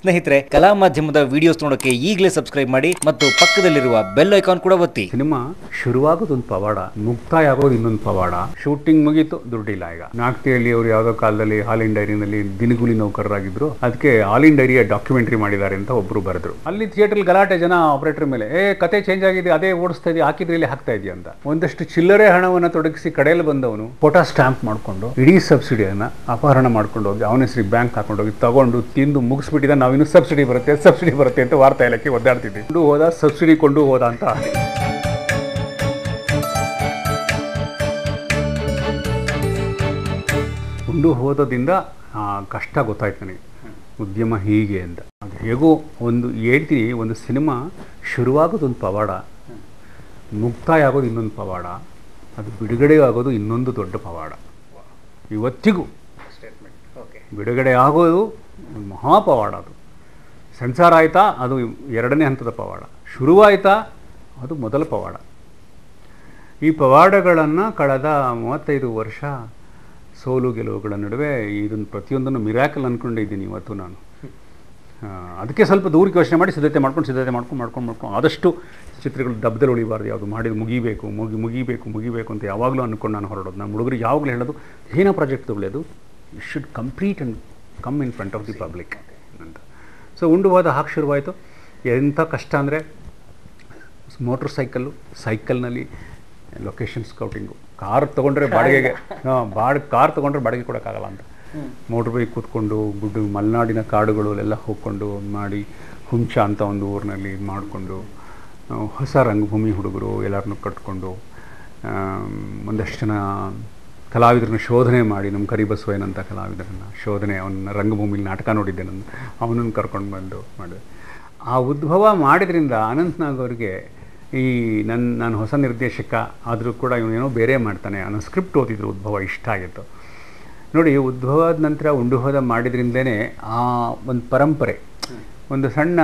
ಸ್ನೇಹಿತರೆ ಕಲಾ ಮಾಧ್ಯಮದ ವಿಡಿಯೋಸ್ ನೋಡೋಕೆ ಈಗಲೇ ಸಬ್ಸ್ಕ್ರೈಬ್ ಮಾಡಿ ಮತ್ತು ಪಕ್ಕದಲ್ಲಿರುವ ಬೆಲ್ ಐಕಾನ್ ಕೂಡ ಒತ್ತಿ ಸಿನಿಮಾ ಶುರುವಾಗೋದೊಂದು ಪವಾಡ ಮುಕ್ತಾಯ ಆಗೋದು ಇನ್ನೊಂದು ಪವಾಡ ಶೂಟಿಂಗ್ ಮುಗೀತು ದುಡ್ಡಿಲ್ಲ ಈಗ ನಾಗ್ತಿಯಲ್ಲಿ ಅವರು ಯಾವುದೋ ಕಾಲದಲ್ಲಿ ಆಲ್ ಇನ್ ಡೈರಿನಲ್ಲಿ ದಿನಗೂಲಿ ನೌಕರರಾಗಿದ್ರು ಅದಕ್ಕೆ ಆಲ್ ಇನ್ ಡೈರಿಯ ಡಾಕ್ಯುಮೆಂಟರಿ ಮಾಡಿದ್ದಾರೆ ಅಂತ ಒಬ್ರು ಬರೆದ್ರು ಅಲ್ಲಿ ಥಿಯೇಟರ್ ಗಲಾಟೆ ಜನ ಆಪರೇಟರ್ ಮೇಲೆ ಏ ಕತೆ ಚೇಂಜ್ ಆಗಿದೆ ಅದೇ ಓಡಿಸ್ತಾ ಇದೆಯಾ ಹಾಕಿದ್ರೆ ಇಲ್ಲಿ ಹಾಕ್ತಾ ಇದೆಯಾ ಅಂತ ಒಂದಷ್ಟು ಚಿಲ್ಲರೆ ಹಣವನ್ನು ತೊಡಗಿಸಿ ಕಡೆಯಲ್ಲಿ ಬಂದವನು ಫೋಟೋ ಸ್ಟಾಂಪ್ ಮಾಡ್ಕೊಂಡು ಇಡೀ ಸಬ್ಸಿಡಿಯನ್ನ ಅಪಹರಣ ಮಾಡ್ಕೊಂಡು ಹೋಗಿ ಅವನ ಹೆಸರಿಗೆ ಬ್ಯಾಂಕ್ ಹಾಕೊಂಡು ಹೋಗಿ ತಗೊಂಡು ತಿಂದು ಮುಗಿಸ್ಬಿಟ್ಟಿದ ನಾವಿನ್ನು ಸಬ್ಸಿಡಿ ಬರುತ್ತೆ ಸಬ್ಸಿಡಿ ಬರುತ್ತೆ ಅಂತ ವಾರ್ತಾ ಇಲಾಖೆ ಒದ್ದಾಡ್ತಿದ್ವಿ ಕೊಂಡು ಹೋದ ಸಬ್ಸಿಡಿ ಕೊಂಡು ಹೋದ ಅಂತ ಉಂಡು ಹೋದದಿಂದ ಆ, ಕಷ್ಟ ಗೊತ್ತಾಯ್ತು ನನಗೆ ಉದ್ಯಮ ಹೀಗೆ ಅಂತ ಅದು ಹೇಗೋ ಒಂದು ಹೇಳ್ತೀನಿ ಒಂದು ಸಿನಿಮಾ ಶುರುವಾಗೋದೊಂದು ಪವಾಡ ಮುಕ್ತಾಯ ಆಗೋದು ಇನ್ನೊಂದು ಪವಾಡ ಅದು ಬಿಡುಗಡೆ ಆಗೋದು ಇನ್ನೊಂದು ದೊಡ್ಡ ಪವಾಡ ಇವತ್ತಿಗೂ ಬಿಡುಗಡೆ ಆಗೋದು ಒಂದು ಮಹಾಪವಾಡ ಅದು ಸೆನ್ಸಾರ್ ಆಯಿತಾ ಅದು ಎರಡನೇ ಹಂತದ ಪವಾಡ ಶುರುವಾಯಿತಾ ಅದು ಮೊದಲ ಪವಾಡ ಈ ಪವಾಡಗಳನ್ನು ಕಳೆದ ಮೂವತ್ತೈದು ವರ್ಷ ಸೋಲು ಗೆಲುವುಗಳ ನಡುವೆ ಇದನ್ನು ಪ್ರತಿಯೊಂದನ್ನು ಮಿರಾಕಲ್ ಅಂದ್ಕೊಂಡಿದ್ದೀನಿ ಇವತ್ತು ನಾನು ಆ, ಅದಕ್ಕೆ ಸ್ವಲ್ಪ ದೂರಕ್ಕೆ ಯೋಚನೆ ಮಾಡಿ ಸಿದ್ಧತೆ ಮಾಡ್ಕೊಂಡು ಸಿದ್ಧತೆ ಮಾಡ್ಕೊಂಡು ಮಾಡ್ಕೊಂಡು ಮಾಡ್ಕೊಂಡು ಆದಷ್ಟು ಚಿತ್ರಗಳು ದಬ್ಬದಲ್ಲಿ ಉಳಿಬಾರ್ದು ಯಾವುದು ಮಾಡಿದ್ದು ಮುಗಿಬೇಕು ಮುಗಿ ಮುಗಿಬೇಕು ಮುಗಿಬೇಕು ಅಂತ ಯಾವಾಗಲೂ ಅಂದ್ಕೊಂಡು ನಾನು ಹೊರಡೋದು ನಮ್ಮ ಹುಡುಗರಿಗೆ ಯಾವಾಗಲೂ ಹೇಳೋದು ಏನೋ ಪ್ರಾಜೆಕ್ಟ್ ತೊಗೊಳ್ಳೋದು you should complete and come in front of the public ಅಂತ ಸೊ ಉಂಡು ಹೋದ ಹಾಕಿ ಶುರುವಾಯಿತು ಎಂಥ ಕಷ್ಟ ಅಂದರೆ ಮೋಟ್ರ್ ಸೈಕಲ್ಲು ಸೈಕಲ್ನಲ್ಲಿ ಲೊಕೇಶನ್ ಸ್ಕೌಟಿಂಗು ಕಾರ್ ತೊಗೊಂಡ್ರೆ ಬಾಡಿಗೆಗೆ ಹಾಂ ಬಾಡ್ ಕಾರ್ ತೊಗೊಂಡ್ರೆ ಬಾಡಿಗೆ ಕೊಡೋಕ್ಕಾಗಲ್ಲ ಅಂತ ಮೋಟ್ರ್ ಬೈಕ್ ಕೂತ್ಕೊಂಡು ಗುಡ್ಡು ಮಲೆನಾಡಿನ ಕಾಡುಗಳು ಎಲ್ಲ ಹೋಗ್ಕೊಂಡು ಮಾಡಿ ಹುಂಚ ಅಂತ ಒಂದು ಊರಿನಲ್ಲಿ ಇದು ಮಾಡಿಕೊಂಡು ಹೊಸ ರಂಗಭೂಮಿ ಹುಡುಗರು ಎಲ್ಲರನ್ನೂ ಕಟ್ಕೊಂಡು ಆಮ್, ಒಂದಷ್ಟು ಜನ ಕಲಾವಿದರನ್ನ ಶೋಧನೆ ಮಾಡಿ ನಮ್ಮ ಕರಿಬಸವಯ್ಯನಂತ ಕಲಾವಿದರನ್ನು ಶೋಧನೆ ಅವನ ರಂಗಭೂಮಿಲಿ ನಾಟಕ ನೋಡಿದ್ದೆ ನಾನು ಅವನನ್ನು ಕರ್ಕೊಂಡು ಬಂದು ಮಾಡಿದೆ ಆ ಉದ್ಭವ ಮಾಡಿದ್ರಿಂದ ಅನಂತ್ನಾಗ್ ಅವ್ರಿಗೆ ಈ ನನ್ನ ನಾನು ಹೊಸ ನಿರ್ದೇಶಕ ಆದರೂ ಕೂಡ ಇವನೇನೋ ಬೇರೆ ಮಾಡ್ತಾನೆ ಅನ್ನೋ ಸ್ಕ್ರಿಪ್ಟ್ ಓದಿದ್ರು ಉದ್ಭವ ಇಷ್ಟ ಆಗಿತ್ತು ನೋಡಿ ಉದ್ಭವದ ನಂತರ ಉಂಡು ಹೋದ ಮಾಡಿದ್ರಿಂದಲೇ ಆ ಒಂದು ಪರಂಪರೆ ಒಂದು ಸಣ್ಣ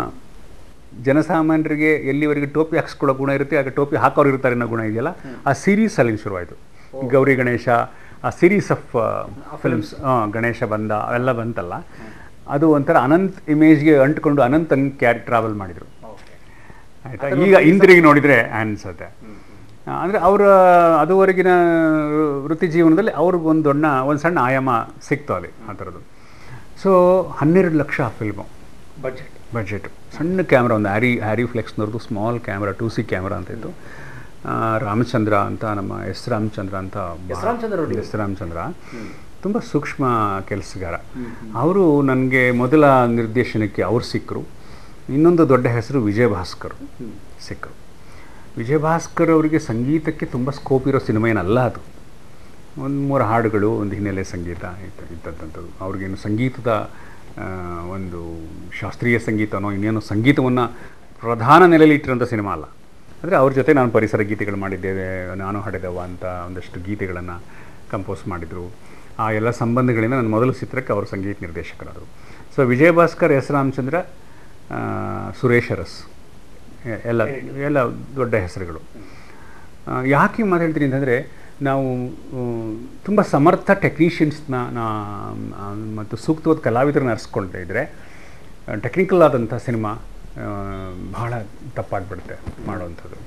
ಜನಸಾಮಾನ್ಯರಿಗೆ ಎಲ್ಲಿವರೆಗೆ ಟೋಪಿ ಹಾಕ್ಸ್ಕೊಳ್ಳೋ ಗುಣ ಇರುತ್ತೆ ಆಗ ಟೋಪಿ ಹಾಕೋರು ಇರ್ತಾರೆ ಅನ್ನೋ ಗುಣ ಇದೆಯಲ್ಲ ಆ ಸೀರೀಸಲ್ಲಿ ಶುರುವಾಯಿತು ಗೌರಿ ಗಣೇಶ ಆ ಸೀರೀಸ್ ಆಫ್ ಫಿಲ್ಮ್ಸ್ ಗಣೇಶ ಬಂದ ಅವೆಲ್ಲ ಬಂತಲ್ಲ ಅದು ಒಂಥರ ಅನಂತ್ ಇಮೇಜ್ಗೆ ಅಂಟ್ಕೊಂಡು ಅನಂತ್ ಹಂಗೆ ಕ್ಯಾರಿ ಟ್ರಾವೆಲ್ ಮಾಡಿದರು ಆಯಿತಾ ಈಗ ಹಿಂದಿರುಗಿ ನೋಡಿದರೆ ಅನಿಸುತ್ತೆ ಅಂದರೆ ಅವರ ಅದುವರೆಗಿನ ವೃತ್ತಿ ಜೀವನದಲ್ಲಿ ಅವ್ರಿಗೊಂದು ದೊಡ್ಡ ಒಂದು ಸಣ್ಣ ಆಯಾಮ ಸಿಕ್ತು ಅಲ್ಲಿ ಆ ಥರದ್ದು ಸೊ ಹನ್ನೆರಡು ಲಕ್ಷ ಫಿಲ್ಮು ಬಜೆಟ್ ಬಡ್ಜೆಟು ಸಣ್ಣ ಕ್ಯಾಮ್ರಾ ಒಂದು ಹ್ಯಾರಿ ಹ್ಯಾರಿ ಫ್ಲೆಕ್ಸ್ನವ್ರದ್ದು small camera two C camera ಅಂತ ಇತ್ತು ಆ, ರಾಮಚಂದ್ರ ಅಂತ ನಮ್ಮ ಎಸ್ ರಾಮಚಂದ್ರ ಅಂತ ಎಸ್ ರಾಮಚಂದ್ರ ಅವ್ರು ಎಸ್ ರಾಮಚಂದ್ರ ತುಂಬ ಸೂಕ್ಷ್ಮ ಕೆಲಸಗಾರ ಅವರು ನನಗೆ ಮೊದಲ ನಿರ್ದೇಶನಕ್ಕೆ ಅವ್ರು ಸಿಕ್ಕರು ಇನ್ನೊಂದು ದೊಡ್ಡ ಹೆಸರು ವಿಜಯ ಭಾಸ್ಕರ್ ಸಿಕ್ಕರು ವಿಜಯ ಭಾಸ್ಕರ್ ಅವರಿಗೆ ಸಂಗೀತಕ್ಕೆ ತುಂಬ ಸ್ಕೋಪ್ ಇರೋ ಸಿನಿಮಾ ಏನಲ್ಲ ಅದು ಒಂದು ಮೂರು ಹಾಡುಗಳು ಒಂದು ಹಿನ್ನೆಲೆ ಸಂಗೀತ ಇತ್ತು ಇದ್ದದ್ದಂಥದ್ದು ಅವ್ರಿಗೇನು ಸಂಗೀತದ ಆ, ಒಂದು ಶಾಸ್ತ್ರೀಯ ಸಂಗೀತನೋ ಇನ್ನೇನೋ ಸಂಗೀತವನ್ನು ಪ್ರಧಾನ ನೆಲೆಯಲ್ಲಿ ಇಟ್ಟಿರೋಂಥ ಸಿನಿಮಾ ಅಲ್ಲ ಆದರೆ ಅವ್ರ ಜೊತೆ ನಾನು ಪರಿಸರ ಗೀತೆಗಳು ಮಾಡಿದ್ದೇವೆ ನಾನು ಹಾಡಿದವ ಅಂತ ಒಂದಷ್ಟು ಗೀತೆಗಳನ್ನು ಕಂಪೋಸ್ ಮಾಡಿದರು ಆ ಎಲ್ಲ ಸಂಬಂಧಗಳಿಂದ ನನ್ನ ಮೊದಲ ಚಿತ್ರಕ್ಕೆ ಅವರು ಸಂಗೀತ ನಿರ್ದೇಶಕರಾದರು ಸೊ ವಿಜಯ ಭಾಸ್ಕರ್ ಎಸ್ ರಾಮಚಂದ್ರ ಆ, ಸುರೇಶ್ ಅರಸ್ ಎ- ಎಲ್ಲ ಎಲ್ಲ ದೊಡ್ಡ ಹೆಸರುಗಳು ಆ, ಯಾಕೆ ಮಾತು ಹೇಳ್ತೀನಿ ಅಂತಂದರೆ ನಾವು ತುಂಬ ಸಮರ್ಥ ಟೆಕ್ನಿಷಿಯನ್ಸ್ನ ನಾ ಆ, ಮತ್ತು ಸೂಕ್ತವಾದ ಕಲಾವಿದರನ್ನ ಅರ್ಸ್ಕೊಳ್ತಾ ಇದ್ದರೆ ಟೆಕ್ನಿಕಲ್ ಆದಂಥ ಸಿನಿಮಾ ಆ, ಬಹಳ ತಪ್ಪಾಗ್ಬಿಡುತ್ತೆ ಮಾಡುವಂಥದ್ದು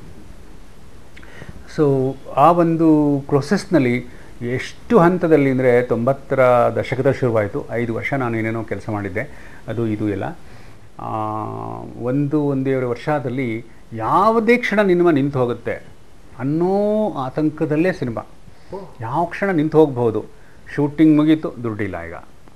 ಸೊ ಆ ಒಂದು ಪ್ರೊಸೆಸ್ನಲ್ಲಿ ಎಷ್ಟು ಹಂತದಲ್ಲಿ ಅಂದರೆ ತೊಂಬತ್ತರ ದಶಕದ ಶುರುವಾಯಿತು ಐದು ವರ್ಷ ನಾನು ಏನೇನೋ ಕೆಲಸ ಮಾಡಿದ್ದೆ ಅದು ಇದು ಎಲ್ಲ ಆ, ಒಂದು ಒಂದೂವರೆ ವರ್ಷದಲ್ಲಿ ಯಾವುದೇ ಕ್ಷಣ ನಿನ್ನ ನಿಂತು ಹೋಗುತ್ತೆ ಅನ್ನೋ ಆತಂಕದಲ್ಲೇ ಸಿನಿಮಾ ಯಾವ ಕ್ಷಣ ನಿಂತು ಹೋಗ್ಬೋದು ಶೂಟಿಂಗ್ ಮುಗೀತು ದುಡ್ಡಿಲ್ಲ ಈಗ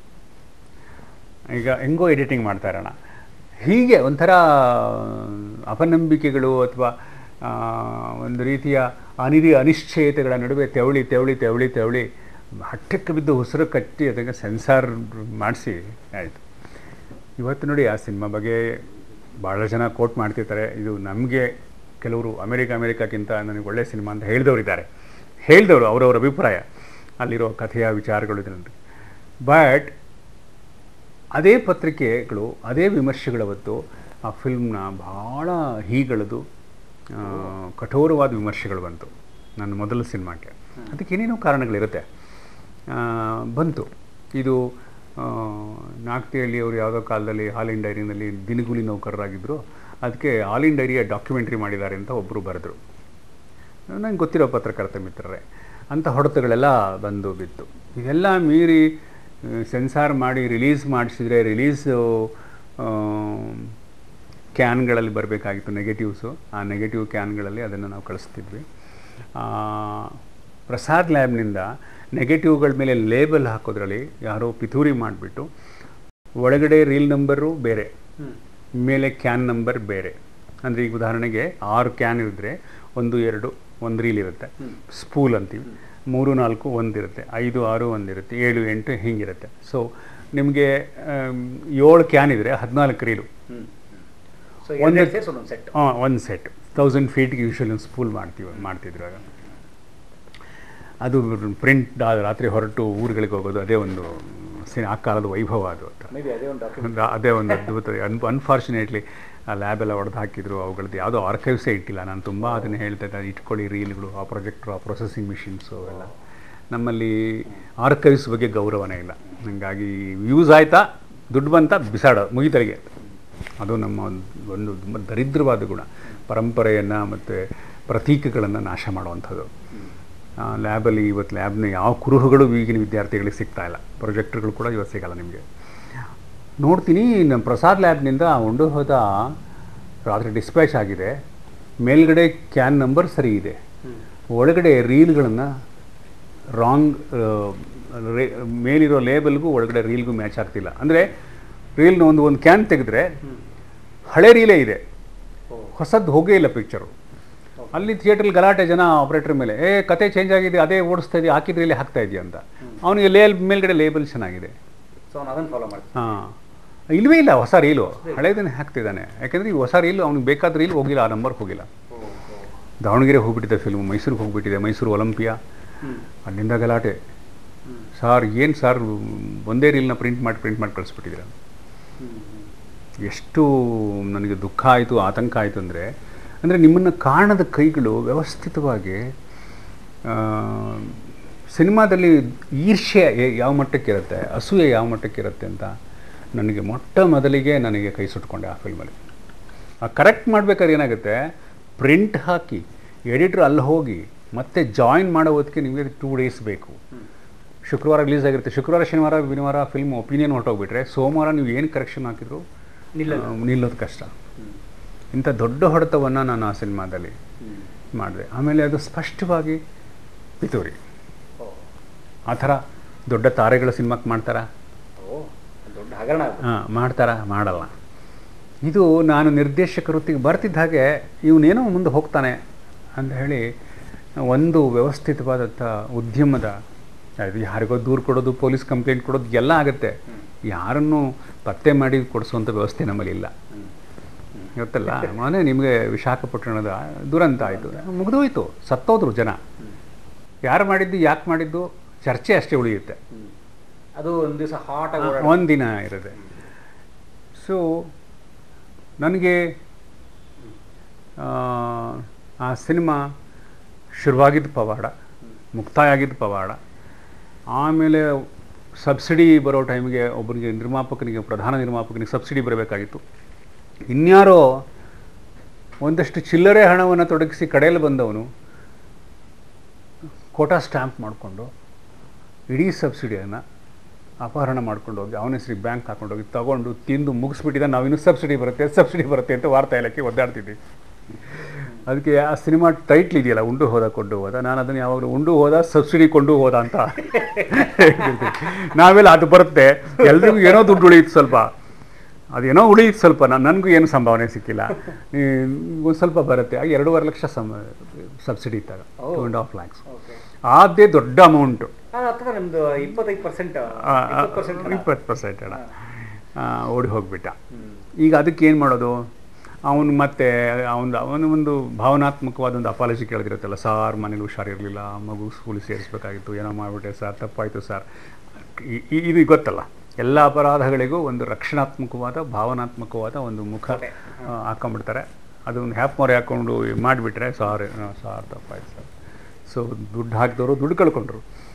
ಈಗ ಹೆಂಗೋ ಎಡಿಟಿಂಗ್ ಮಾಡ್ತಾ ಇರೋಣ ಹೀಗೆ ಒಂಥರ ಅಪನಂಬಿಕೆಗಳು ಅಥವಾ ಒಂದು ರೀತಿಯ ಅನಿರಿ ಅನಿಶ್ಚಯತೆಗಳ ನಡುವೆ ತೆವಳಿ ತೆವಳಿ ತೆವಳಿ ತೆವಳಿ ಹಟ್ಟಕ್ಕೆ ಬಿದ್ದು ಉಸಿರು ಕಟ್ಟಿ ಅದಕ್ಕೆ ಸೆನ್ಸಾರ್ ಮಾಡಿಸಿ ಆಯಿತು ಇವತ್ತು ನೋಡಿ ಆ ಸಿನಿಮಾ ಬಗ್ಗೆ ಭಾಳ ಜನ ಕೋಟ್ ಮಾಡ್ತಿರ್ತಾರೆ ಇದು ನಮಗೆ ಕೆಲವರು ಅಮೇರಿಕ ಅಮೇರಿಕಕ್ಕಿಂತ ನನಗೆ ಒಳ್ಳೆಯ ಸಿನಿಮಾ ಅಂತ ಹೇಳಿದವರಿದ್ದಾರೆ ಹೇಳಿದವರು ಅವರವರ ಅಭಿಪ್ರಾಯ ಅಲ್ಲಿರೋ ಕಥೆಯ ವಿಚಾರಗಳು ಇದನ್ನು ಬಟ್ ಅದೇ ಪತ್ರಿಕೆಗಳು ಅದೇ ವಿಮರ್ಶೆಗಳವತ್ತು ಆ ಫಿಲ್ಮ್ನ ಭಾಳ ಹೀಗಳದು ಆ, ಕಠೋರವಾದ ವಿಮರ್ಶೆಗಳು ಬಂತು ನನ್ನ ಮೊದಲ ಸಿನಿಮಾಕ್ಕೆ ಅದಕ್ಕೆ ಏನೇನೋ ಕಾರಣಗಳಿರುತ್ತೆ ಆ, ಬಂತು ಇದು ನಾಗ್ತಿಹಳ್ಳಿ ಅವರು ಯಾವುದೋ ಕಾಲದಲ್ಲಿ ಹಾಲಿನ್ ಡೈರಿನಲ್ಲಿ ದಿನಗೂಲಿ ನೌಕರರಾಗಿದ್ದರು ಅದಕ್ಕೆ ಹಾಲಿನ್ ಡೈರಿಯ ಡಾಕ್ಯುಮೆಂಟ್ರಿ ಮಾಡಿದ್ದಾರೆ ಅಂತ ಒಬ್ಬರು ಬರೆದ್ರು ನಂಗೆ ಗೊತ್ತಿರೋ ಪತ್ರಕರ್ತ ಮಿತ್ರರೇ ಅಂಥ ಹೊಡೆತಗಳೆಲ್ಲ ಬಂದು ಬಿತ್ತು ಇದೆಲ್ಲ ಮೀರಿ ಸೆನ್ಸಾರ್ ಮಾಡಿ ರಿಲೀಸ್ ಮಾಡಿಸಿದ್ರೆ ರಿಲೀಸು ಕ್ಯಾನ್ಗಳಲ್ಲಿ ಬರಬೇಕಾಗಿತ್ತು ನೆಗೆಟಿವ್ಸು ಆ ನೆಗೆಟಿವ್ ಕ್ಯಾನ್ಗಳಲ್ಲಿ ಅದನ್ನು ನಾವು ಕಳಿಸ್ತಿದ್ವಿ ಆ, ಪ್ರಸಾದ್ ಲ್ಯಾಬ್ನಿಂದ ನೆಗೆಟಿವ್ಗಳ ಮೇಲೆ ಲೇಬಲ್ ಹಾಕೋದ್ರಲ್ಲಿ ಯಾರೋ ಪಿತೂರಿ ಮಾಡಿಬಿಟ್ಟು ಒಳಗಡೆ ರೀಲ್ ನಂಬರು ಬೇರೆ ಮೇಲೆ ಕ್ಯಾನ್ ನಂಬರ್ ಬೇರೆ ಅಂದರೆ ಈಗ ಉದಾಹರಣೆಗೆ ಆರು ಕ್ಯಾನ್ ಇದ್ದರೆ ಒಂದು ಎರಡು ಒಂದು ರೀಲ್ ಇರುತ್ತೆ ಸ್ಪೂಲ್ ಅಂತೀವಿ ಮೂರು ನಾಲ್ಕು ಒಂದಿರುತ್ತೆ ಐದು ಆರು ಒಂದಿರುತ್ತೆ ಏಳು ಎಂಟು ಹಿಂಗಿರುತ್ತೆ ಸೊ ನಿಮಗೆ ಏಳು ಕ್ಯಾನ್ ಇದ್ದರೆ ಹದಿನಾಲ್ಕು ರೀಲು ಸೊ ಒಂದು- ಎರಡು ಸೇರ್ಸಿ ಒಂದೊಂದು ಸೆಟ್ ಹಾಂ ಒಂದು ಸೆಟ್ ತೌಸಂಡ್ ಫೀಟ್ಗೆ ಯೂಶ್ವಲಿ ಒಂದು ಸ್ಪೂಲ್ ಮಾಡ್ತೀವಿ ಮಾಡ್ತಿದ್ರು ಆಗ ಅದು ಪ್ರಿಂಟ್ ರಾತ್ರಿ ಹೊರಟು ಊರುಗಳಿಗೆ ಹೋಗೋದು ಅದೇ ಒಂದು ಸಿ- ಆ ಕಾಲದ ವೈಭವ ಅದು ಅಂತ ಮೇ ಬಿ ಅದೇ ಒಂದು ಡಾಕ್ಯುಮೆಂಟ್ ಒಂದು ಅದೇ ಒಂದು ಅದ್ಭುತ ಅನ್ ಅನ್ಫಾರ್ಚುನೇಟ್ಲಿ ಆ ಲ್ಯಾಬ್ ಎಲ್ಲ ಹೊಡೆದು ಹಾಕಿದ್ರು ಅವುಗಳದ್ದು ಯಾವುದೋ ಆರ್ಕೈವ್ಸೇ ಇಟ್ಟಿಲ್ಲ ನಾನು ತುಂಬ ಅದನ್ನು ಹೇಳ್ತಾ ಇದ್ದೆ ಇಟ್ಕೊಳ್ಳಿ ರೀಲ್ಗಳು ಆ ಪ್ರೊಜೆಕ್ಟ್ರು ಆ ಪ್ರೊಸೆಸಿಂಗ್ ಮಿಷಿನ್ಸು ಅವೆಲ್ಲ ನಮ್ಮಲ್ಲಿ ಆರ್ಕೈವ್ಸ್ ಬಗ್ಗೆ ಗೌರವನೇ ಇಲ್ಲ ಹಾಗಾಗಿ ಯೂಸ್ ಆಯ್ತಾ ದುಡ್ಡು ಬಂತ ಬಿಸಾಡೋ ಮುಗಿತರಿಗೆ ಅದು ನಮ್ಮ ಒಂದು ಒಂದು ತುಂಬ ದರಿದ್ರವಾದ ಗುಣ ಪರಂಪರೆಯನ್ನು ಮತ್ತು ಪ್ರತೀಕಗಳನ್ನು ನಾಶ ಮಾಡುವಂಥದ್ದು ಲ್ಯಾಬಲ್ಲಿ ಇವತ್ತು ಲ್ಯಾಬ್ನ ಯಾವ ಕುರುಹುಗಳು ಈಗಿನ ವಿದ್ಯಾರ್ಥಿಗಳಿಗೆ ಸಿಗ್ತಾ ಇಲ್ಲ ಪ್ರೊಜೆಕ್ಟ್ಗಳು ಕೂಡ ಇವತ್ತು ಸಿಗಲ್ಲ ನಿಮಗೆ ನೋಡ್ತೀನಿ ನಮ್ಮ ಪ್ರಸಾದ್ ಲ್ಯಾಬ್ನಿಂದ ಉಂಡು ಹೋದ ರಾತ್ರಿ ಡಿಸ್ಪ್ಯಾಚ್ ಆಗಿದೆ ಮೇಲ್ಗಡೆ ಕ್ಯಾನ್ ನಂಬರ್ ಸರಿ ಇದೆ ಒಳಗಡೆ ರೀಲ್ಗಳನ್ನು ರಾಂಗ್ ಮೇಲಿರೋ ಲೇಬಲ್ಗೂ ಒಳಗಡೆ ರೀಲ್ಗೂ ಮ್ಯಾಚ್ ಆಗ್ತಿಲ್ಲ ಅಂದರೆ ರೀಲ್ನ ಒಂದು ಒಂದು ಕ್ಯಾನ್ ತೆಗೆದ್ರೆ ಹಳೆ ರೀಲೇ ಇದೆ ಹೊಸದ್ದು ಹೋಗೇ ಇಲ್ಲ ಪಿಕ್ಚರು ಅಲ್ಲಿ ಥಿಯೇಟ್ರಲ್ಲಿ ಗಲಾಟೆ ಜನ ಆಪ್ರೇಟರ್ ಮೇಲೆ ಏ ಕತೆ ಚೇಂಜ್ ಆಗಿದೆ ಅದೇ ಓಡಿಸ್ತಾ ಇದೆಯಾ ಹಾಕಿದ್ರೆ ಇಲ್ಲಿ ಹಾಕ್ತಾ ಇದೆಯಾ ಅಂತ ಅವನಿಗೆ ಲೇಲ್ ಮೇಲ್ಗಡೆ ಲೇಬಲ್ ಚೆನ್ನಾಗಿದೆ ಸೊ ಅವ್ನು ಅದನ್ನು ಫಾಲೋ ಮಾಡ್ತೀನಿ ಹಾಂ ಇಲ್ವೇ ಇಲ್ಲ ಹೊಸ ರೀಲು ಹಳೇದನ್ನೇ ಹಾಕ್ತಿದ್ದಾನೆ ಯಾಕೆಂದರೆ ಈ ಹೊಸ ರೀಲು ಅವ್ನಿಗೆ ಬೇಕಾದ ರೀಲ್ ಹೋಗಿಲ್ಲ ಆ ನಂಬರ್ ಹೋಗಿಲ್ಲ ದಾವಣಗೆರೆ ಹೋಗ್ಬಿಟ್ಟಿದೆ ಫಿಲ್ಮು ಮೈಸೂರಿಗೆ ಹೋಗ್ಬಿಟ್ಟಿದೆ ಮೈಸೂರು ಒಲಂಪಿಯಾ ಅಲ್ಲಿಂದ ಗಲಾಟೆ ಸಾರ್ ಏನು ಸಾರ್ ಒಂದೇ ರೀಲ್ನ ಪ್ರಿಂಟ್ ಮಾಡಿ ಪ್ರಿಂಟ್ ಮಾಡಿ ಕಳಿಸ್ಬಿಟ್ಟಿದ್ದೀರ ಎಷ್ಟು ನನಗೆ ದುಃಖ ಆಯಿತು ಆತಂಕ ಆಯಿತು ಅಂದರೆ ಅಂದರೆ ನಿಮ್ಮನ್ನು ಕಾಣದ ಕೈಗಳು ವ್ಯವಸ್ಥಿತವಾಗಿ ಆ, ಸಿನಿಮಾದಲ್ಲಿ ಈರ್ಷ್ಯೆ ಯ- ಯಾವ ಮಟ್ಟಕ್ಕೆ ಇರುತ್ತೆ ಅಸೂಯೆ ಯಾವ ಮಟ್ಟಕ್ಕೆ ಇರುತ್ತೆ ಅಂತ ನನಗೆ ಮೊಟ್ಟ ಮೊದಲಿಗೆ ನನಗೆ ಕೈ ಸುಟ್ಕೊಂಡೆ ಆ ಫಿಲ್ಮಲ್ಲಿ ಆ ಕರೆಕ್ಟ್ ಮಾಡ್ಬೇಕಾದ್ರೆ ಏನಾಗುತ್ತೆ ಪ್ರಿಂಟ್ ಹಾಕಿ ಎಡಿಟ್ರ್ ಅಲ್ಲಿ ಹೋಗಿ ಮತ್ತೆ ಜಾಯಿನ್ ಮಾಡೋ ಹೊತ್ತಿಗೆ ನಿಮಗೆ ಟೂ ಡೇಸ್ ಬೇಕು ಶುಕ್ರವಾರ ರಿಲೀಸ್ ಆಗಿರುತ್ತೆ ಶುಕ್ರವಾರ ಶನಿವಾರ ಶನಿವಾರ ಫಿಲ್ಮ್ ಒಪಿನಿಯನ್ ಹೊರಟೋಗ್ಬಿಟ್ರೆ ಸೋಮವಾರ ನೀವು ಏನು ಕರೆಕ್ಷನ್ ಹಾಕಿದ್ರು ನಿಲ್ಲಲ್ಲ. ಆ, ನಿಲ್ಲೋದು ಕಷ್ಟ ಇಂಥ ದೊಡ್ಡ ಹೊಡೆತವನ್ನು ನಾನು ಆ ಸಿನಿಮಾದಲ್ಲಿ ಮಾಡಿದೆ ಆಮೇಲೆ ಅದು ಸ್ಪಷ್ಟವಾಗಿ ಪಿತೂರಿ ಆ ಥರ ದೊಡ್ಡ ತಾರೆಗಳ ಸಿನಿಮಾಕ್ಕೆ ಮಾಡ್ತಾರಾ ಓ ದೊಡ್ಡ ಹಗರಣ ಅದು. ಹಾಂ ಮಾಡ್ತಾರಾ ಮಾಡಲ್ಲ ಇದು ನಾನು ನಿರ್ದೇಶಕ ವೃತ್ತಿಗೆ ಬರ್ತಿದ್ದ ಹಾಗೆ ಇವನೇನೋ ಮುಂದೆ ಹೋಗ್ತಾನೆ ಅಂತ ಹೇಳಿ ಒಂದು ವ್ಯವಸ್ಥಿತವಾದಂಥ ಉದ್ಯಮದ ಅದು ಯಾರಿಗೋ ದೂರು ಕೊಡೋದು ಪೊಲೀಸ್ ಕಂಪ್ಲೇಂಟ್ ಕೊಡೋದು ಎಲ್ಲ ಆಗುತ್ತೆ ಯಾರನ್ನು ಪತ್ತೆ ಮಾಡಿ ಕೊಡಿಸುವಂಥ ವ್ಯವಸ್ಥೆ ನಮ್ಮಲ್ಲಿ ಇಲ್ಲ ಇವತ್ತಲ್ಲ ಮೊನ್ನೆ ನಿಮಗೆ ವಿಶಾಖಪಟ್ಟಣದ ದುರಂತ ಆಯಿತು ಮುಗಿದೋಯ್ತು ಸತ್ತೋದ್ರು ಜನ ಯಾರು ಮಾಡಿದ್ದು ಯಾಕೆ ಮಾಡಿದ್ದು ಚರ್ಚೆ ಅಷ್ಟೇ ಉಳಿಯುತ್ತೆ ಹ್ಮ್. ಅದು ಒಂದು ದಿವಸ ಹಾಟ್ ಆಗಿ ಓಡಾಡ ಒಂದು ದಿನ ಇರುತ್ತೆ ಸೊ ನನಗೆ ಆ, ಆ ಸಿನಿಮಾ ಶುರುವಾಗಿದ್ದು ಪವಾಡ ಮುಕ್ತಾಯ ಆಗಿದ್ದು ಪವಾಡ ಆಮೇಲೆ ಸಬ್ಸಿಡಿ ಬರೋ ಟೈಮಿಗೆ ಒಬ್ಬರಿಗೆ ನಿರ್ಮಾಪಕನಿಗೆ ಪ್ರಧಾನ ನಿರ್ಮಾಪಕನಿಗೆ ಸಬ್ಸಿಡಿ ಬರಬೇಕಾಗಿತ್ತು ಇನ್ಯಾರೋ ಒಂದಷ್ಟು ಚಿಲ್ಲರೆ ಹಣವನ್ನು ತೊಡಗಿಸಿ ಕಡೆಯಲ್ಲಿ ಬಂದವನು ಕೋಟಾ ಸ್ಟ್ಯಾಂಪ್ ಮಾಡಿಕೊಂಡು ಇಡೀ ಸಬ್ಸಿಡಿಯನ್ನು ಅಪಹರಣ ಮಾಡ್ಕೊಂಡು ಹೋಗಿ ಅವನ ಹೆಸರಿಗೆ ಬ್ಯಾಂಕ್ ಹಾಕೊಂಡೋಗಿ ತಗೊಂಡು ತಿಂದು ಮುಗಿಸ್ಬಿಟ್ಟಿದ್ದ ನಾವಿನ್ನೂ ಸಬ್ಸಿಡಿ ಬರುತ್ತೆ ಸಬ್ಸಿಡಿ ಬರುತ್ತೆ ಅಂತ ವಾರ್ತಾ ಇಲಾಖೆ ಒದ್ದಾಡ್ತಿದ್ವಿ ಅದಕ್ಕೆ ಆ ಸಿನಿಮಾ ಟೈಟ್ಲ್ ಇದೆಯಲ್ಲ ಉಂಡು ಹೋದ ಕೊಂಡು ಹೋದ ನಾನು ಅದನ್ನು ಯಾವಾಗಲೂ ಉಂಡು ಹೋದ ಸಬ್ಸಿಡಿ ಕೊಂಡು ಹೋದ ಅಂತ ಹೇಳ್ತಿರ್ತೀನಿ. ನಾವೆಲ್ಲ ಅದು ಬರುತ್ತೆ ಎಲ್ರಿಗೂ ಏನೋ ದುಡ್ಡು ಉಳಿಯುತ್ತೆ ಸ್ವಲ್ಪ ಅದೇನೋ ಉಳಿಯುತ್ತೆ ಸ್ವಲ್ಪ ನಾನು ನನಗೂ ಏನು ಸಂಭಾವನೆ ಸಿಕ್ಕಿಲ್ಲ ಒಂದು ಸ್ವಲ್ಪ ಬರುತ್ತೆ ಆಗ ಎರಡೂವರೆ ಲಕ್ಷ ಸಮ ಸಬ್ಸಿಡಿ ಇದ್ದಾಗ two and half lakhs okay ಅದೇ ದೊಡ್ಡ ಅಮೌಂಟು ಅಥವಾ ನಿಮ್ದು ಇಪ್ಪತ್ತೈದು ಪರ್ಸೆಂಟ್ ಇಪ್ಪತ್ತು ಪರ್ಸೆಂಟ್ ಇಪ್ಪತ್ತು ಪರ್ಸೆಂಟ್ ಅಣ್ಣ ಆ, ಓಡಿ ಹೋಗ್ಬಿಟ್ಟ ಈಗ ಅದಕ್ಕೆ ಏನು ಮಾಡೋದು ಅವನು ಮತ್ತೆ ಅವನು ಅವನು ಒಂದು ಭಾವನಾತ್ಮಕವಾದ ಒಂದು ಅಪಾಲಜಿ ಕೇಳಿದಿರುತ್ತಲ್ಲ ಸಾರ್ ಮನೇಲಿ ಹುಷಾರಿರಲಿಲ್ಲ ಮಗು ಸ್ಕೂಲಿಗೆ ಸೇರಿಸ್ಬೇಕಾಗಿತ್ತು ಏನೋ ಮಾಡಿಬಿಟ್ಟೆ ಸರ್ ತಪ್ಪಾಯಿತು ಸರ್ ಈ- ಈ- ಇದು ಗೊತ್ತಲ್ಲ ಎಲ್ಲ ಅಪರಾಧಗಳಿಗೂ ಒಂದು ರಕ್ಷಣಾತ್ಮಕವಾದ ಭಾವನಾತ್ಮಕವಾದ ಒಂದು ಮುಖ ಆ, ಹಾಕೊಂಡ್ಬಿಡ್ತಾರೆ ಅದೊಂದು ಹ್ಯಾಪ್ ಮೊರೆ ಹಾಕ್ಕೊಂಡು ಮಾಡಿಬಿಟ್ರೆ ಸಾರಿ ಸಾರ್ ತಪ್ಪಾಯ್ತು ಸರ್ ಸೊ ದುಡ್ಡು ಹಾಕಿದವರು ದುಡ್ಡು ಕಳ್ಕೊಂಡ್ರು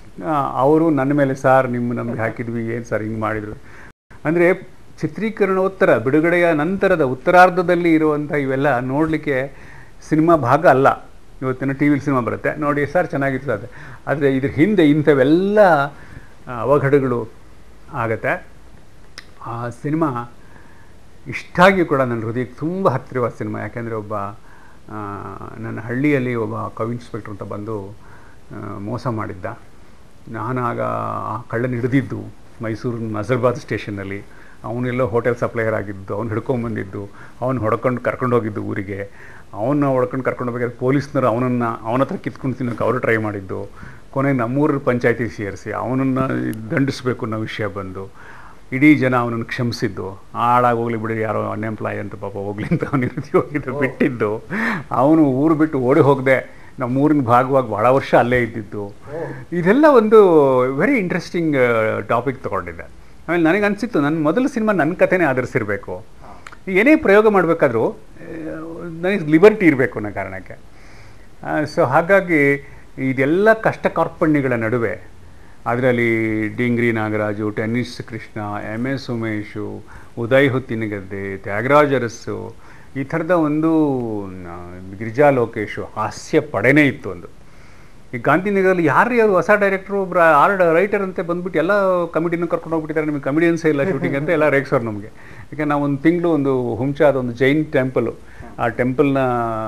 ಅವರು ನನ್ನ ಮೇಲೆ ಸಾರ್ ನಿಮ್ಮ ನಮ್ಗೆ ಹಾಕಿದ್ವಿ ಏನು ಸರ್ ಹಿಂಗೆ ಮಾಡಿದ್ರು ಅಂದರೆ ಚಿತ್ರೀಕರಣೋತ್ತರ ಬಿಡುಗಡೆಯ ನಂತರದ ಉತ್ತರಾರ್ಧದಲ್ಲಿ ಇರುವಂಥ ಇವೆಲ್ಲ ನೋಡಲಿಕ್ಕೆ ಸಿನಿಮಾ ಭಾಗ ಅಲ್ಲ ಇವತ್ತಿನ ಟಿ ವಿಲಿ ಸಿನಿಮಾ ಬರುತ್ತೆ ನೋಡಿ ಸರ್ ಚೆನ್ನಾಗಿತ್ತು ಅದು ಆದರೆ ಇದ್ರ ಹಿಂದೆ ಇಂಥವೆಲ್ಲ ಆ, ಅವಘಡಗಳು ಆಗತ್ತೆ ಆ ಸಿನಿಮಾ ಇಷ್ಟಾಗಿಯೂ ಕೂಡ ನನ್ನ ಹೃದಯಕ್ಕೆ ತುಂಬ ಹತ್ತಿರವಾದ ಸಿನಿಮಾ ಯಾಕೆಂದರೆ ಒಬ್ಬ ಆ, ನನ್ನ ಹಳ್ಳಿಯಲ್ಲಿ ಒಬ್ಬ ಕವಿ ಇನ್ಸ್ಪೆಕ್ಟ್ರ್ ಅಂತ ಬಂದು ಆ, ಮೋಸ ಮಾಡಿದ್ದ ನಾನಾಗ ಆ ಕಳ್ಳನ ಹಿಡಿದಿದ್ದು ಮೈಸೂರಿನ ನಜರ್ಬಾದ್ ಸ್ಟೇಷನ್ನಲ್ಲಿ ಅವನೆಲ್ಲೋ ಹೋಟೆಲ್ ಸಪ್ಲೈಯರ್ ಆಗಿದ್ದು ಅವ್ನು ಹಿಡ್ಕೊಂಬಂದಿದ್ದು ಅವ್ನು ಹೊಡ್ಕೊಂಡು ಕರ್ಕೊಂಡು ಹೋಗಿದ್ದು ಊರಿಗೆ ಅವನ್ನ ಹೊಡ್ಕೊಂಡು ಕರ್ಕೊಂಡು ಹೋಗ್ಬೇಕಾದ್ರೆ ಪೊಲೀಸ್ನವರು ಅವನನ್ನು ಅವನ ಹತ್ರ ಕಿತ್ಕೊಂಡು ತಿನ್ನೋಕೆ ಅವರು ಟ್ರೈ ಮಾಡಿದ್ದು ಕೊನೆಗೆ ನಮ್ಮೂರ ಪಂಚಾಯತಿಗೆ ಸೇರಿಸಿ ಅವನನ್ನು ದಂಡಿಸಬೇಕು ಅನ್ನೋ ವಿಷಯ ಬಂದು ಇಡೀ ಜನ ಅವನನ್ನು ಕ್ಷಮಿಸಿದ್ದು ಹಾಳಾಗಿ ಹೋಗ್ಲಿ ಬಿಡಿ ಯಾರೋ ಅನ್ಎಂಪ್ಲಾಯ್ ಅಂತ ಪಾಪ ಹೋಗ್ಲಿ ಅಂತ ಅವನು ಹೋಗಿದ್ದು ಬಿಟ್ಟಿದ್ದು ಅವನು ಊರು ಬಿಟ್ಟು ಓಡಿ ಹೋಗದೆ ನಮ್ಮ ಊರಿನ ಭಾಗವಾಗಿ ಭಾಳ ವರ್ಷ ಅಲ್ಲೇ ಇದ್ದಿದ್ದು ಇದೆಲ್ಲ ಒಂದು ವೆರಿ ಇಂಟ್ರೆಸ್ಟಿಂಗ್ ಟಾಪಿಕ್ ತೊಗೊಂಡಿದ್ದೆ ಆಮೇಲೆ ನನಗೆ ಅನಿಸಿತ್ತು ನನ್ನ ಮೊದಲ ಸಿನಿಮಾ ನನ್ನ ಕಥೆನೇ ಆಧರಿಸಿರಬೇಕು ಏನೇ ಪ್ರಯೋಗ ಮಾಡಬೇಕಾದ್ರೂ ನನಗೆ ಲಿಬರ್ಟಿ ಇರಬೇಕು ಅನ್ನೋ ಕಾರಣಕ್ಕೆ ಸೊ ಹಾಗಾಗಿ ಇದೆಲ್ಲ ಕಷ್ಟ ಕಾರ್ಪಣ್ಯಗಳ ನಡುವೆ ಅದರಲ್ಲಿ Dingri Nagaraju tennis Krishna M S Umesh Uday Huttinagadde Thyagaraj Urs ಈ ಥರದ ಒಂದು ನ, ಗಿರಿಜಾ ಲೋಕೇಶು ಹಾಸ್ಯ ಪಡೆನೇ ಇತ್ತು ಒಂದು ಈ ಗಾಂಧಿನಗರದಲ್ಲಿ ಯಾರು ಯಾರು ಹೊಸ ಡೈರೆಕ್ಟ್ರು ಒಬ್ಬರು ಆರ್ಡ್ ರೈಟರ್ ಅಂತ ಬಂದ್ಬಿಟ್ಟು ಎಲ್ಲ ಕಮಿಟಿನೂ ಕರ್ಕೊಂಡು ಹೋಗ್ಬಿಟ್ಟಿದ್ದಾರೆ ನಿಮಗೆ ಕಮಿಡಿಯನ್ಸೇ ಇಲ್ಲ ಶೂಟಿಂಗ್ ಅಂತ ಎಲ್ಲ ರೇಗ್ಸೋರು ನಮಗೆ ಯಾಕೆ ನಾವು ಒಂದು ತಿಂಗಳು ಒಂದು ಹುಂಚಾದ ಒಂದು ಜೈನ್ ಟೆಂಪಲು ಆ ಟೆಂಪಲ್ನ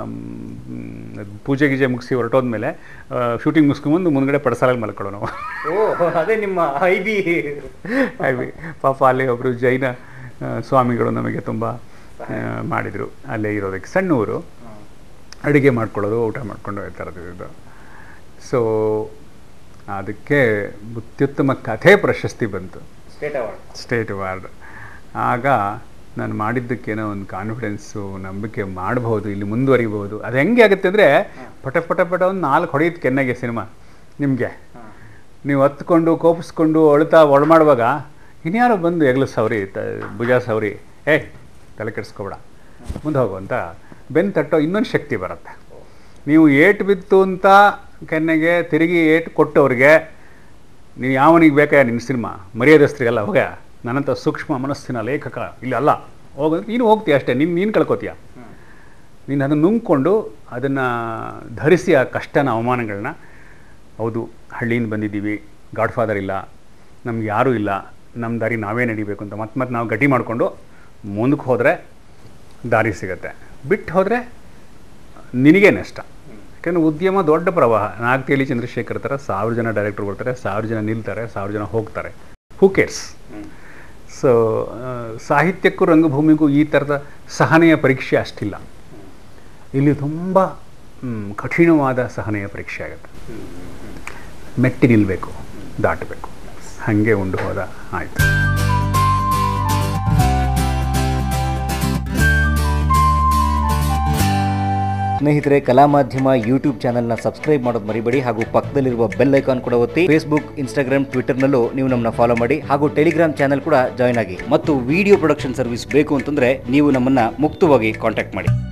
ಪೂಜೆ ಗೀಜೆ ಮುಗಿಸಿ ಹೊರಟೋದ್ಮೇಲೆ ಶೂಟಿಂಗ್ ಮುಗಿಸ್ಕೊಂಬಂದು ಮುಂದ್ಗಡೆ ಪಡಸಾಲಲ್ಲಿ ಮಲ್ಕೊಳ್ಳೋ ನಾವು ಓ ಅದೇ ನಿಮ್ಮ ಐ ಬಿ ಹಾಗೆ ಪಾಪ ಅಲ್ಲಿ ಒಬ್ಬರು ಜೈನ ಆ, ಸ್ವಾಮಿಗಳು ನಮಗೆ ತುಂಬ ಮಾಡಿದರು ಅಲ್ಲೇ ಇರೋದಕ್ಕೆ ಸಣ್ಣ ಊರು ಅಡುಗೆ ಮಾಡ್ಕೊಳ್ಳೋದು ಊಟ ಮಾಡ್ಕೊಂಡು ಈ ಥರದ್ದು ಇದು ಸೊ ಅದಕ್ಕೆ ಅತ್ಯುತ್ತಮ ಕಥೆ ಪ್ರಶಸ್ತಿ ಬಂತು ಸ್ಟೇಟ್ ಅವಾರ್ಡ್ ಸ್ಟೇಟ್ ಅವಾರ್ಡ್ ಆಗ ನಾನು ಮಾಡಿದ್ದಕ್ಕೇನೋ ಒಂದು ಕಾನ್ಫಿಡೆನ್ಸು ನಂಬಿಕೆ ಮಾಡ್ಬೋದು ಇಲ್ಲಿ ಮುಂದುವರಿಬೋದು ಅದು ಹೆಂಗೆ ಆಗುತ್ತೆ ಅಂದರೆ ಪಟ ಪಟ ಪಟ ಒಂದು ನಾಲ್ಕು ಹೊಡೆಯುತ್ತೆ ಕೆನ್ನೆಗೆ ಸಿನಿಮಾ ನಿಮಗೆ ನೀವು ಹತ್ಕೊಂಡು ಕೋಪಿಸ್ಕೊಂಡು ಅಳ್ತಾ ಒಳ ಮಾಡುವಾಗ ಇನ್ಯಾರೋ ಬಂದು ಎಗ್ಲು ಸವರಿ ತ ಭುಜ ಸವರಿ ಏ ತಲೆ ಕೆಡಿಸ್ಕೊಬೇಡ ಮುಂದೆ ಹೋಗು ಅಂತ ಬೆನ್ನು ತಟ್ಟೋ ಇನ್ನೊಂದು ಶಕ್ತಿ ಬರುತ್ತೆ ನೀವು ಏಟು ಬಿತ್ತು ಅಂತ ಕೆನ್ನೆಗೆ ತಿರುಗಿ ಏಟು ಕೊಟ್ಟವ್ರಿಗೆ ನೀನು ಯಾವನಿಗೆ ಬೇಕಾ ನಿನ್ನ ಸಿನಿಮಾ ಮರ್ಯಾದಸ್ತ್ರಿಗಲ್ಲ ಹೋಗ ನನ್ನಂಥ ಸೂಕ್ಷ್ಮ ಮನಸ್ಸಿನ ಲೇಖಕ ಇಲ್ಲ ಅಲ್ಲ ಹೋಗೋದು ನೀನು ಹೋಗ್ತೀಯ ಅಷ್ಟೇ ನೀನು ನೀನು ಕಳ್ಕೊತೀಯ ನೀನು ಅದನ್ನು ನುಂಗ್ಕೊಂಡು ಅದನ್ನು ಧರಿಸಿ ಆ ಕಷ್ಟನ ಅವಮಾನಗಳನ್ನ ಹೌದು ಹಳ್ಳಿಯಿಂದ ಬಂದಿದ್ದೀವಿ ಗಾಡ್ ಫಾದರ್ ಇಲ್ಲ ನಮ್ಗೆ ಯಾರೂ ಇಲ್ಲ ನಮ್ಮ ದಾರಿ ನಾವೇ ನಡಿಬೇಕು ಅಂತ ಮತ್ತೆ ಮತ್ತೆ ನಾವು ಗಟ್ಟಿ ಮಾಡಿಕೊಂಡು ಮುಂದಕ್ಕೆ ಹೋದರೆ ದಾರಿ ಸಿಗತ್ತೆ ಬಿಟ್ಟು ಹೋದರೆ ನಿನಗೆ ನಷ್ಟ ಯಾಕಂದರೆ ಉದ್ಯಮ ದೊಡ್ಡ ಪ್ರವಾಹ ನಾಗ್ತೇಲಿ ಚಂದ್ರಶೇಖರ್ ಥರ ಸಾವಿರ ಜನ ಡೈರೆಕ್ಟರ್ ಬರ್ತಾರೆ ಸಾವಿರ ಜನ ನಿಲ್ತಾರೆ ಸಾವಿರ ಜನ ಹೋಗ್ತಾರೆ ಹೂ ಕೇರ್ಸ್ ಸೊ ಸಾಹಿತ್ಯಕ್ಕೂ ರಂಗಭೂಮಿಗೂ ಈ ಥರದ ಸಹನೆಯ ಪರೀಕ್ಷೆ ಅಷ್ಟಿಲ್ಲ ಇಲ್ಲಿ ತುಂಬ ಮ್, ಕಠಿಣವಾದ ಸಹನೆಯ ಪರೀಕ್ಷೆ ಆಗುತ್ತೆ ಮೆಟ್ಟಿ ನಿಲ್ಲಬೇಕು ದಾಟಬೇಕು ಹಾಗೆ ಉಂಡು ಹೋದ ಆಯಿತು ಸ್ನೇಹಿತರೆ ಕಲಾ ಮಾಧ್ಯಮ ಯೂಟ್ಯೂಬ್ ಚಾನೆಲ್ನ ಸಬ್ಸ್ಕ್ರೈಬ್ ಮಾಡೋದು ಮರಿಬೇಡಿ ಹಾಗೂ ಪಕ್ಕದಲ್ಲಿರುವ ಬೆಲ್ ಐಕಾನ್ ಕೂಡ ಒತ್ತಿ ಫೇಸ್ಬುಕ್ ಇನ್ಸ್ಟಾಗ್ರಾಮ್ ಟ್ವಿಟರ್ನಲ್ಲೂ ನೀವು ನಮ್ಮನ್ನ ಫಾಲೋ ಮಾಡಿ ಹಾಗೂ ಟೆಲಿಗ್ರಾಮ್ ಚಾನೆಲ್ ಕೂಡ ಜಾಯ್ನ್ ಆಗಿ ಮತ್ತು ವಿಡಿಯೋ ಪ್ರೊಡಕ್ಷನ್ ಸರ್ವಿಸ್ ಬೇಕು ಅಂತಂದ್ರೆ ನೀವು ನಮ್ಮನ್ನ ಮುಕ್ತವಾಗಿ ಕಾಂಟ್ಯಾಕ್ಟ್ ಮಾಡಿ